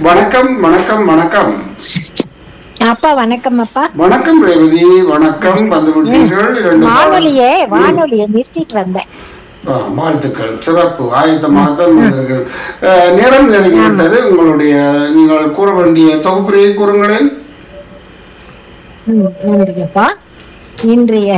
வணக்கம் வணக்கம் வணக்கம் அப்பா வணக்கம் அப்பா வணக்கம் ரேவதி வணக்கம் வந்து விட்டீர்கள் இரண்டு பாடல். வானொலியே வானொலியை நிறுத்திட்டு வந்தேன் ஆ, வாழ்த்துக்கள் சிறப்பு ஆயத்தமாகத்தான் வந்தீர்கள் அஹ், நேரம் நெருங்கிவிட்டது உங்களுடைய நீங்கள் கூற வேண்டிய தொகுப்புரையை கூறுங்களேன் ம், நன்றிப்பா இன்றைய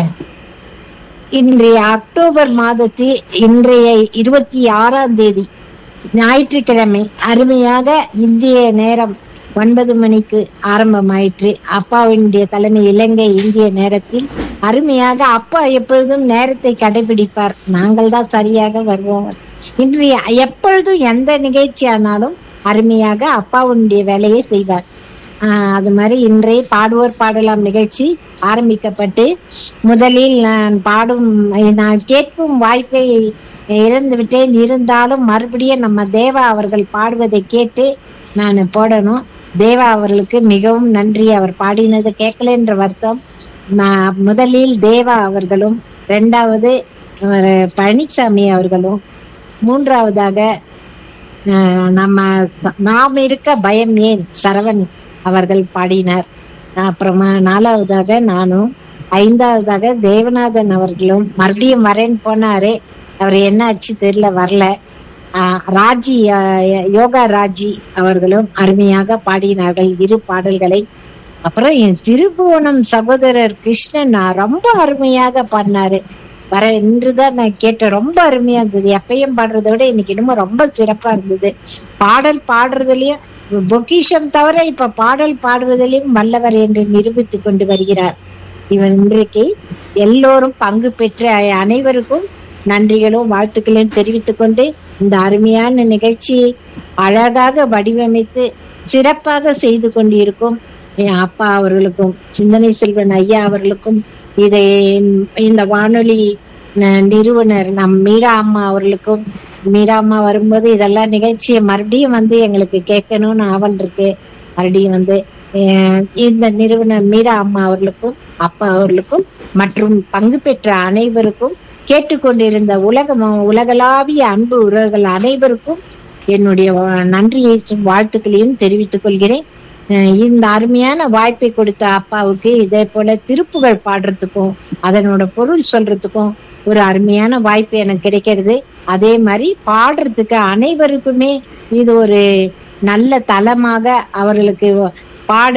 இன்றைய அக்டோபர் மாதத்தில் இன்றைய இருபத்தி ஆறாம் தேதி ஞாயிற்றுக்கிழமை அருமையாக இந்திய நேரம் ஒன்பது மணிக்கு ஆரம்பமாயிற்று அப்பாவினுடைய தலைமை இலங்கை இந்திய நேரத்தில் அருமையாக அப்பா எப்பொழுதும் நேரத்தை கடைபிடிப்பார் நாங்கள் தான் சரியாக வருவோம் இன்றைய எப்பொழுதும் எந்த நிகழ்ச்சி ஆனாலும் அருமையாக அப்பாவுடைய வேலையை செய்வார் ஆஹ் அது மாதிரி இன்றைய பாடுவோர் பாடலாம் நிகழ்ச்சி ஆரம்பிக்கப்பட்டு முதலில் நான் பாடும் நான் கேட்கும் வாய்ப்பை இழந்து விட்டேன் இருந்தாலும் மறுபடியும் நம்ம தேவா அவர்கள் பாடுவதை கேட்டு நான் போடணும் தேவா அவர்களுக்கு மிகவும் நன்றி அவர் பாடினது கேட்கல என்ற வருத்தம் நான் முதலில் தேவா அவர்களும் இரண்டாவது அவர் பழனிசாமி அவர்களும் மூன்றாவதாக அஹ் நம்ம ச- நாம் இருக்க பயம் ஏன் சரவண் அவர்கள் பாடினார் அப்புறமா நாலாவதாக நானும் ஐந்தாவதாக தேவநாதன் அவர்களும் மறுபடியும் வரேன்னு போனாரு அவர் என்ன ஆச்சு தெரியல வரல ஆஹ் ராஜி ஆஹ் யோகா ராஜி அவர்களும் அருமையாக பாடினார்கள் இரு பாடல்களை அப்புறம் என் திருபுவனம் சகோதரர் கிருஷ்ணன் நான் ரொம்ப அருமையாக பாடினாரு வர இன்றுதான் நான் கேட்டேன் ரொம்ப அருமையா இருந்தது எப்பயும் பாடுறதை விட இன்னைக்கு இன்னமும் ரொம்ப சிறப்பா இருந்தது பாடல் பாடுறதுலயும் பொக்கிஷம் தவிர இப்ப பாடல் பாடுவதிலும் வல்லவர் என்று நிரூபித்துக் கொண்டு வருகிறார் இவர் இன்றைக்கு எல்லோரும் பங்கு பெற்ற அனைவருக்கும் நன்றிகளும் வாழ்த்துக்களையும் தெரிவித்துக் கொண்டு இந்த அருமையான நிகழ்ச்சியை அழகாக வடிவமைத்து சிறப்பாக செய்து கொண்டிருக்கும் என் அப்பா அவர்களுக்கும் சிந்தனை செல்வன் ஐயா அவர்களுக்கும் இதை இந்த வானொலி ந- நிறுவனர் நம் மீரா அம்மா அவர்களுக்கும் மீரா அம்மா வரும்போது இதெல்லாம் நிகழ்ச்சியை மறுபடியும் வந்து எங்களுக்கு கேட்கணும்னு ஆவல் இருக்கு மறுபடியும் வந்து அஹ், இந்த நிறுவனர் மீரா அம்மா அவர்களுக்கும் அப்பா அவர்களுக்கும் மற்றும் பங்கு பெற்ற அனைவருக்கும் கேட்டுக்கொண்டிருந்த உலகம் உலகளாவிய அன்பு உறவுகள் அனைவருக்கும் என்னுடைய வா- நன்றியை வாழ்த்துக்களையும் தெரிவித்துக் கொள்கிறேன் அஹ் இந்த அருமையான வாய்ப்பை கொடுத்த அப்பாவுக்கு இதே போல திருப்புகழ் பாடுறதுக்கும் அதனோட பொருள் சொல்றதுக்கும் ஒரு அருமையான வாய்ப்பு எனக்கு கிடைக்கிறது அதே மாதிரி பாடுறதுக்கு அனைவருக்குமே இது ஒரு நல்ல தளமாக அவர்களுக்கு பாட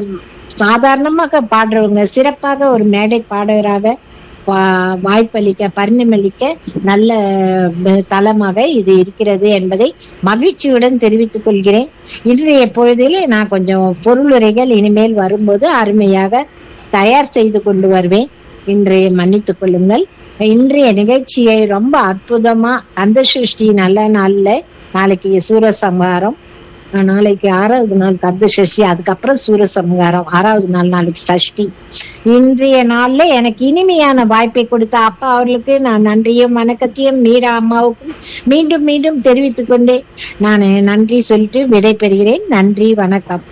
சாதாரணமாக பாடுறவங்க சிறப்பாக ஒரு மேடை பாடகராக வா- வாய்ப்பளிக்க பரிணமளிக்க நல்ல அஹ், தளமாக இது இருக்கிறது என்பதை மகிழ்ச்சியுடன் தெரிவித்துக் கொள்கிறேன் இன்றைய பொழுதிலே நான் கொஞ்சம் பொருளுரைகள் இனிமேல் வரும்போது அருமையாக தயார் செய்து கொண்டு வருவேன் இன்றைய மன்னித்துக் கொள்ளுங்கள் இன்றைய நிகழ்ச்சியை ரொம்ப அற்புதமா கந்த சஷ்டி நல்ல நாள்ல நாளைக்கு சூரசம்ஹாரம் அஹ் நாளைக்கு ஆறாவது நாள் கந்த சஷ்டி அதுக்கப்புறம் சூரசம்ஹாரம் ஆறாவது நாள் நாளைக்கு சஷ்டி இன்றைய நாள்ல எனக்கு இனிமையான வாய்ப்பை கொடுத்த அப்பா அவர்களுக்கு நான் நன்றியும் வணக்கத்தையும் மீரா அம்மாவுக்கும் மீண்டும் மீண்டும் தெரிவித்துக் கொண்டு நான் நன்றி சொல்லிட்டு விடைபெறுகிறேன் நன்றி வணக்கம்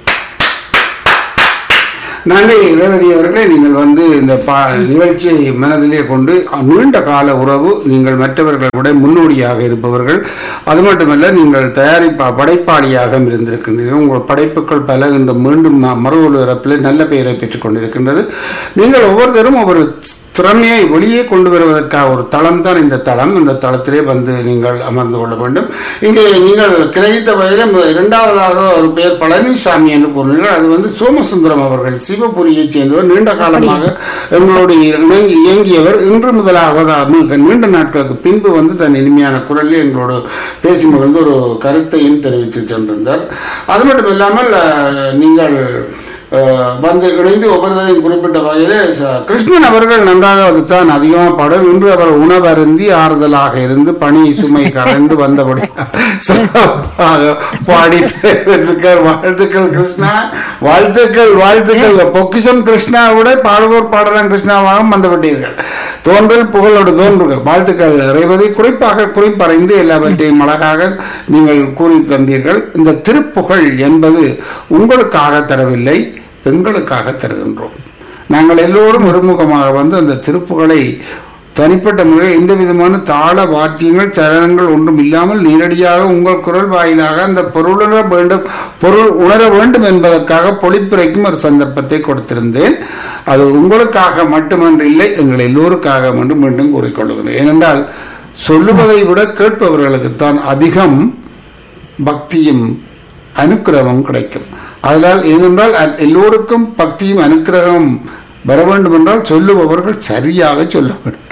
நன்றி ரேவதி அவர்களே நீங்கள் வந்து இந்த பா நிகழ்ச்சியை மனதிலே கொண்டு நீண்ட கால உறவு நீங்கள் மற்றவர்களை விட முன்னோடியாக இருப்பவர்கள் அது மட்டுமல்ல நீங்கள் தயாரிப்பா படைப்பாளியாக இருந்திருக்கின்றீர்கள் உங்கள் படைப்புகள் பல இன்று மீண்டும் ம- மறு ஒலிபரப்பில் நல்ல பெயரை பெற்றுக் கொண்டிருக்கின்றது நீங்கள் ஒவ்வொருத்தரும் ஒவ்வொரு திறமையை வெளியே கொண்டு வருவதற்காக ஒரு தளம் தான் இந்த தளம் இந்த தளத்திலே வந்து நீங்கள் அமர்ந்து கொள்ள வேண்டும் இங்கே நீங்கள் கிரகித்த வகையில் இரண்டாவதாக ஒரு பெயர் பழனிசாமி என்று கூறினீர்கள் அது வந்து சோமசுந்தரம் அவர்கள் சிவபுரியைச் சேர்ந்தவர் நீண்ட காலமாக எங்களோடு இணங்கி இயங்கியவர் இன்று முதலாக மிக நீண்ட நாட்களுக்கு பின்பு வந்து தன் இனிமையான குரலில் எங்களோடு பேசி மகிழ்ந்து ஒரு கருத்தையும் தெரிவித்து சென்றிருந்தார் அது மட்டும் இல்லாமல் அஹ், நீங்கள் அஹ், வந்து இணைந்து ஒவ்வொருத்தரையும் குறிப்பிட்ட வகையிலே ச- கிருஷ்ணன் அவர்கள் நன்றாக அதுதான் அதிகமாக பாடல் இன்று அவர் உணவருந்தி ஆறுதலாக இருந்து பணி சுமை கரைந்து வந்தபடி சிறப்பாக பாடி பெற்றிருக்கார் வாழ்த்துக்கள் கிருஷ்ணா வாழ்த்துக்கள் வாழ்த்துக்கள் பொக்கிஷம் கிருஷ்ணாவோட பாடுவோர் பாடலாம் கிருஷ்ணாவாக வந்துவிட்டீர்கள் தோன்றல் புகழோடு தோன்றுக வாழ்த்துக்கள் ரேவதி குறிப்பாக குறிப்பறைந்து எல்லாவற்றையும் அழகாக நீங்கள் கூறி தந்தீர்கள் இந்த திருப்புகழ் என்பது உங்களுக்காக தரவில்லை எங்களுக்காக தருகின்றோம் நாங்கள் எல்லோரும் ஒருமுகமாக வந்து அந்த திருப்புகளை தனிப்பட்ட முறையில் எந்த விதமான தாள வாத்தியங்கள் சலனங்கள் ஒன்றும் இல்லாமல் நேரடியாக உங்கள் குரல் வாயிலாக அந்த பொருளுணர வேண்டும் பொருள் உணர வேண்டும் என்பதற்காக பொழிப்புரைக்கும் ஒரு சந்தர்ப்பத்தை கொடுத்திருந்தேன் அது உங்களுக்காக மட்டுமன்று இல்லை எங்கள் எல்லோருக்காக என்று மீண்டும் கூறிக்கொள்கிறேன் ஏனென்றால் சொல்லுவதை விட கேட்பவர்களுக்குத்தான் அதிகம் பக்தியும் அனுக்கிரகமும் கிடைக்கும் அதனால் ஏனென்றால் அ- எல்லோருக்கும் பக்தியும் அனுக்கிரகம் வர வேண்டும் என்றால் சொல்லுபவர்கள் சரியாக சொல்ல வேண்டும்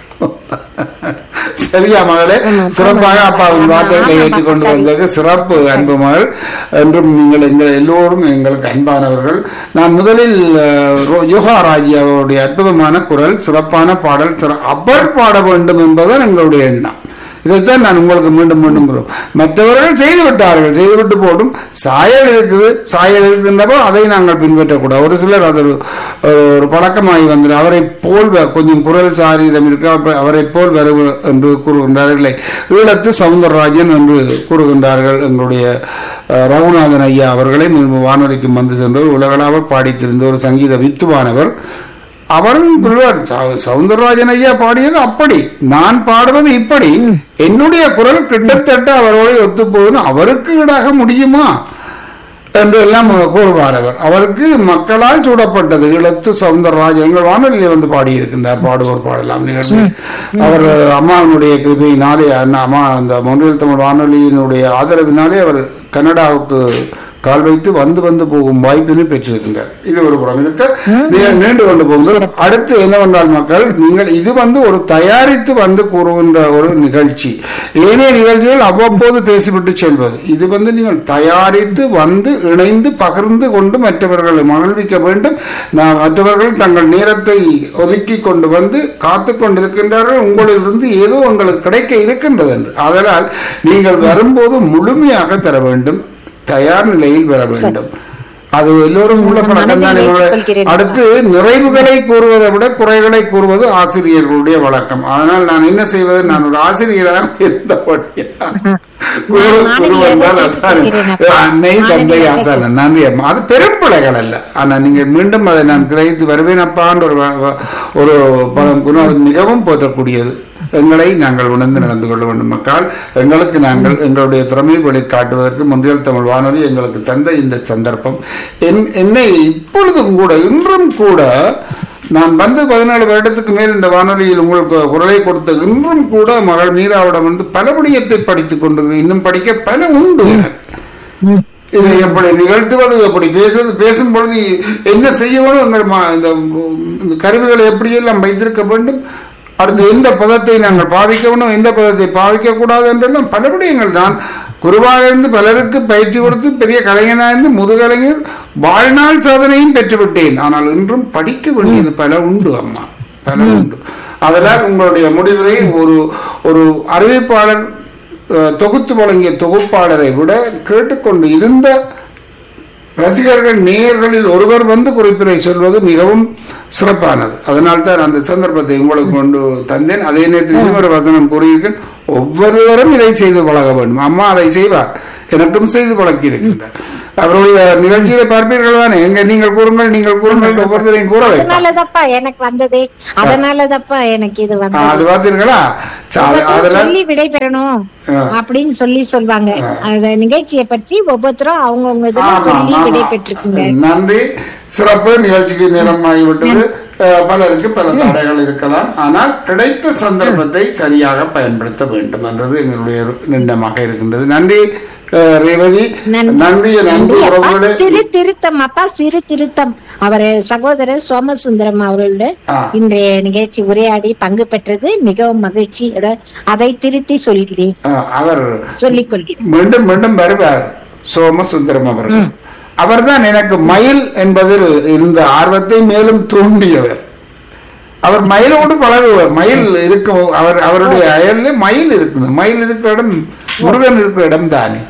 சரியா மகளே சிறப்பாக அப்பாவின் வார்த்தைகளை ஏற்றுக்கொண்டு வந்தது சிறப்பு அன்பு மகள் என்றும் நீங்கள் எங்கள் எல்லோரும் எங்களுக்கு அன்பானவர்கள் நான் முதலில் அஹ், ரோ- யோகா ராஜி அவருடைய அற்புதமான குரல் சிறப்பான பாடல் சிற- அவர் பாட வேண்டும் என்பதுதான் எங்களுடைய எண்ணம் இதைத்தான் நான் உங்களுக்கு மீண்டும் மீண்டும் கூறுவேன். மற்றவர்கள் செய்து விட்டார்கள் செய்துவிட்டு போடும் சாயல் இருக்குது சாயல் இருக்கின்றப்போ அதை நாங்கள் பின்பற்றக்கூடாது ஒரு சிலர் அது ஒரு ஒரு பழக்கமாகி வந்து அவரை போல் வ- கொஞ்சம் குரல் சாரீரம் இருக்கு அப்ப அவரை போல் வர என்று கூறுகின்றார்கள் இல்லை ஈழத்து சவுந்தரராஜன் என்று கூறுகின்றார்கள் எங்களுடைய அஹ், ரகுநாதன் ஐயா அவர்களை முன்பு வானொலிக்கு வந்து சென்றவர் உலகளாக பாடித்திருந்த ஒரு சங்கீத வித்துவானவர் அவரும் சொல்வார் சௌ- சவுந்தரராஜன் ஐயா பாடியது அப்படி நான் பாடுவது இப்படி என்னுடைய குரல் கிட்டத்தட்ட அவரோடு ஒத்து போகுதுன்னு அவருக்கு ஈடாக முடியுமா என்று எல்லாம் கூறுவார் அவர் அவருக்கு மக்களால் சூடப்பட்டது இளத்து சவுந்தரராஜன் எங்கள் வானொலியிலே வந்து பாடியிருக்கின்றார் பாடுவோர் பாடலாம் நிகழ்ச்சி அவர் அம்மாவினுடைய கிருபையினாலே அண்ணா அம்மா அந்த மொன்றியல் தமிழ் வானொலியினுடைய ஆதரவினாலே அவர் கனடாவுக்கு கால் வைத்து வந்து வந்து போகும் வாய்ப்பினை பெற்றிருக்கின்றார் இது ஒரு புறம் இருக்க நீ- நீண்டு கொண்டு போகுங்கள் அடுத்து என்னவென்றால் மக்கள் நீங்கள் இது வந்து ஒரு தயாரித்து வந்து கூறுகின்ற ஒரு நிகழ்ச்சி ஏனைய நிகழ்ச்சிகள் அவ்வப்போது பேசிவிட்டு செல்வது இது வந்து நீங்கள் தயாரித்து வந்து இணைந்து பகிர்ந்து கொண்டு மற்றவர்களை மகிழ்விக்க வேண்டும் நான் மற்றவர்கள் தங்கள் நேரத்தை ஒதுக்கி கொண்டு வந்து காத்து கொண்டிருக்கின்றார்கள் உங்களிலிருந்து ஏதோ உங்களுக்கு கிடைக்க இருக்கின்றது என்று அதனால் நீங்கள் வரும்போது முழுமையாக தர வேண்டும் தயார் நிலையில் வர வேண்டும் அது எல்லோரும் உள்ள பழக்கம் தான் ஏற்றுக்கொள்கிறேன். அடுத்து நிறைவுகளை கூறுவதை விட குறைகளை கூறுவது ஆசிரியர்களுடைய வழக்கம் அதனால் நான் என்ன செய்வது நான் ஒரு ஆசிரியராக இருந்தபடியா குரு நான் குரு என்றால் மாணவியாக அசான் கேட்கிறேன் அப்பா. அன்னை தந்தை மாணவியாக ஆசான் நன்றி அம்மா அது பெரும் பிழைகள் அல்ல ஆனா நீங்கள் மீண்டும் அதை நான் கிரகித்து வருவேன் அப்பான்ற ஒரு வ- வ- ஒரு பதம் குணம் அது மிகவும் போற்றக்கூடியது எங்களை நாங்கள் உணர்ந்து நடந்து கொள்ள வேண்டும் மக்கள் எங்களுக்கு நாங்கள் எங்களுடைய திறமையை வெளிக்காட்டுவதற்கு முன்றியல் தமிழ் வானொலி எங்களுக்கு தந்த இந்த சந்தர்ப்பம் என் என்னை இப்பொழுதும் கூட இன்றும் கூட நான் வந்து பதினாலு வருடத்துக்கு மேல் இந்த வானொலியில் உங்களுக்கு குரலை கொடுத்த இன்றும் கூட மகள் மீராவிடம் வந்து பல விடயத்தை படித்துக் கொண்டு இன்னும் படிக்க பல உண்டு எனக்கு இதை எப்படி நிகழ்த்துவது எப்படி பேசுவது பேசும் பொழுது என்ன செய்ய வேண்டும் எங்கள் மா- இந்த இந்த கருவிகளை எப்படியெல்லாம் வைத்திருக்க வேண்டும் அடுத்து எந்த பதத்தை நாங்கள் பாவிக்க வேண்டும் எந்த பதத்தை பாவிக்க கூடாது என்றெல்லாம் பல விடயங்கள் நான் குருவாக இருந்து பலருக்கு பயிற்சி கொடுத்து பெரிய கலைஞனாக இருந்து முதுகலைஞர் வாழ்நாள் சாதனையும் பெற்றுவிட்டேன் ஆனால் இன்றும் படிக்க வேண்டியது பல உண்டு அம்மா பல உண்டு அதனால் உங்களுடைய முடிவுரை ஒரு ஒரு அறிவிப்பாளர் அஹ், தொகுத்து வழங்கிய தொகுப்பாளரை விட கேட்டுக்கொண்டு இருந்த ரசிகர்கள் நேயர்களில் ஒருவர் வந்து குறிப்பினை சொல்வது மிகவும் சிறப்பானது அதனால் தான் அந்த சந்தர்ப்பத்தை உங்களுக்கு கொண்டு தந்தேன் அதே நேரத்தில் இன்னொரு வசனம் கூறியிருக்கேன் ஒவ்வொருவரும் இதை செய்து பழக வேண்டும் அம்மா அதை செய்வார் எனக்கும் செய்து பழக்கி இருக்கின்றார் அவருடைய நிகழ்ச்சியை பார்ப்பீர்கள் தானே எங்க நீங்கள் கூறுங்கள் நீங்கள் கூறுங்கள் ஒவ்வொருத்தரையும் கூற வைப்பார் அதனாலதாப்பா எனக்கு வந்ததே அதனாலதாப்பா எனக்கு இது ஆ, வந்தது அது பார்த்தீர்களா ச- அது- அதெல்லாம் சொல்லி விடை பெறணும் ஆ. அப்படின்னு சொல்லி சொல்வாங்க அந்த நிகழ்ச்சியை பற்றி ஒவ்வொருத்தரும் அவங்கவுங்க இதுல ஆமா, சொல்லி ஆமா. விடை பெற்றிருக்குங்க நன்றி சிறப்பு நிகழ்ச்சிக்கு நேரம் ஆகிவிட்டது அஹ், பலருக்கு பல தடைகள் இருக்கலாம் ஆனால் கிடைத்த சந்தர்ப்பத்தை சரியாக பயன்படுத்த வேண்டும் என்றது எங்களுடைய நிர்ணயமாக இருக்கின்றது நன்றி அஹ், ரேவதி நன்றி. நன்றி நன்றி நன்றி அப்பா உறவுகளே சிறு திருத்தம் அப்பா சிறு திருத்தம் அவர் சகோதரர் சோமசுந்தரம் அவர்களோட ஆ. இன்றைய நிகழ்ச்சி உரையாடி பங்கு பெற்றது மிகவும் மகிழ்ச்சியோட அதை திருத்தி சொல்கிறேன் அஹ், அவர் சொல்லிக் கொள்கிறேன் மீண்டும் மீண்டும் வருவார் சோமசுந்தரம் அவர்கள் அவர்தான் எனக்கு மயில் என்பதில் இருந்த ஆர்வத்தை மேலும் தூண்டியவர் அவர் மயிலோடு பழகுவார் மயில் இருக்கும் அவர் அவருடைய அயல்ல மயில் இருக்குது மயில் இருக்கிற இடம் முருகன் இருக்கிற இடம் தானே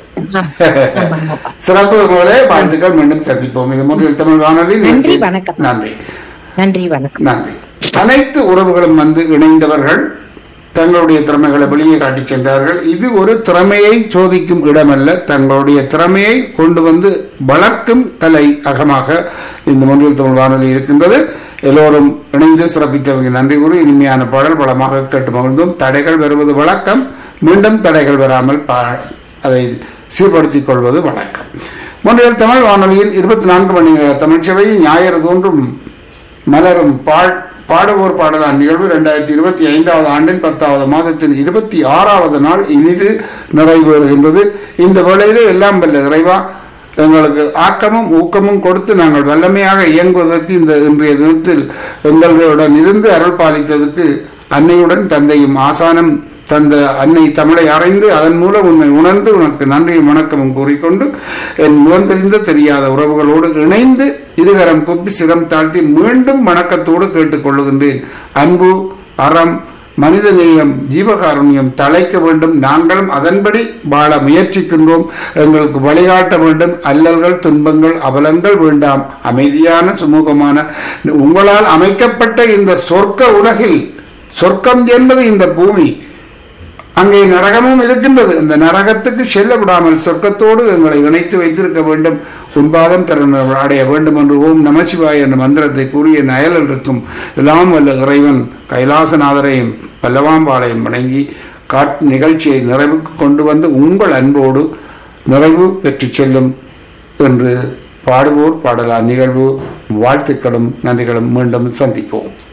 ஆமாங்கப்பா. சிறப்பு உங்களே வாழ்த்துக்கள் மீண்டும் சந்திப்போம் இது மூன்றில் தமிழ் வானொலி நன்றி, வணக்கம். நன்றி நன்றி வணக்கம் நன்றி அனைத்து உறவுகளும் வந்து இணைந்தவர்கள் தங்களுடைய திறமைகளை வெளியே காட்டிச் சென்றார்கள் இது ஒரு திறமையை சோதிக்கும் இடமல்ல தங்களுடைய திறமையை கொண்டு வந்து வளர்க்கும் கலை அகமாக இந்த மொழியில் தமிழ் வானொலி இருக்கின்றது எல்லோரும் இணைந்து சிறப்பித்தவங்க நன்றி கூறி இனிமையான பாடல் பலமாக கேட்டு மகிழ்ந்தோம் தடைகள் வருவது வழக்கம் மீண்டும் தடைகள் வராமல் பா அதை சீர்படுத்திக் கொள்வது வழக்கம் முன்றைய தமிழ் வானொலியில் இருபத்தி நான்கு மணி நேர தமிழ்ச்சபை ஞாயிறு தோன்றும் மலரும் பாட் பாடுவோர் பாடலான் நிகழ்வு இரண்டாயிரத்தி இருபத்தி ஐந்தாவது ஆண்டின் பத்தாவது மாதத்தின் இருபத்தி ஆறாவது நாள் இனிது நிறைவேறுகின்றது இந்த வேளையிலே எல்லாம் வல்ல இறைவா எங்களுக்கு ஆக்கமும் ஊக்கமும் கொடுத்து நாங்கள் வல்லமையாக இயங்குவதற்கு இந்த இன்றைய தினத்தில் எங்களுடன் இருந்து அருள் பாலித்ததற்கு அன்னையுடன் தந்தையும் ஆசானம் தந்த அன்னை தமிழை அறைந்து அதன் மூலம் உன்னை உணர்ந்து உனக்கு நன்றியும் வணக்கமும் கூறிக்கொண்டு என் முகம் தெரிந்த தெரியாத உறவுகளோடு இணைந்து இருகரம் குப்பி சிரம் தாழ்த்தி மீண்டும் வணக்கத்தோடு கேட்டுக்கொள்ளுகின்றேன் அன்பு அறம் மனிதநேயம் ஜீவகாருண்யம் தழைக்க வேண்டும் நாங்களும் அதன்படி வாழ முயற்சிக்கின்றோம் எங்களுக்கு வழிகாட்ட வேண்டும் அல்லல்கள் துன்பங்கள் அவலங்கள் வேண்டாம் அமைதியான சுமூகமான உங்களால் அமைக்கப்பட்ட இந்த சொர்க்க உலகில் சொர்க்கம் என்பது இந்த பூமி அங்கே நரகமும் இருக்கின்றது இந்த நரகத்துக்கு செல்ல விடாமல் சொர்க்கத்தோடு எங்களை இணைத்து வைத்திருக்க வேண்டும் உன்பாதம் திறன் அடைய வேண்டும் என்று ஓம் நமசிவாய் என்ற மந்திரத்தை கூறிய நயலில் இருக்கும் எல்லாம் வல்ல இறைவன் கைலாசநாதரையும் வல்லவாம்பாளையும் வணங்கி காட் நிகழ்ச்சியை நிறைவுக்கு கொண்டு வந்து உங்கள் அன்போடு நிறைவு பெற்று செல்லும் என்று பாடுவோர் பாடலா நிகழ்வு வாழ்த்துக்களும் நன்றிகளும் மீண்டும் சந்திப்போம்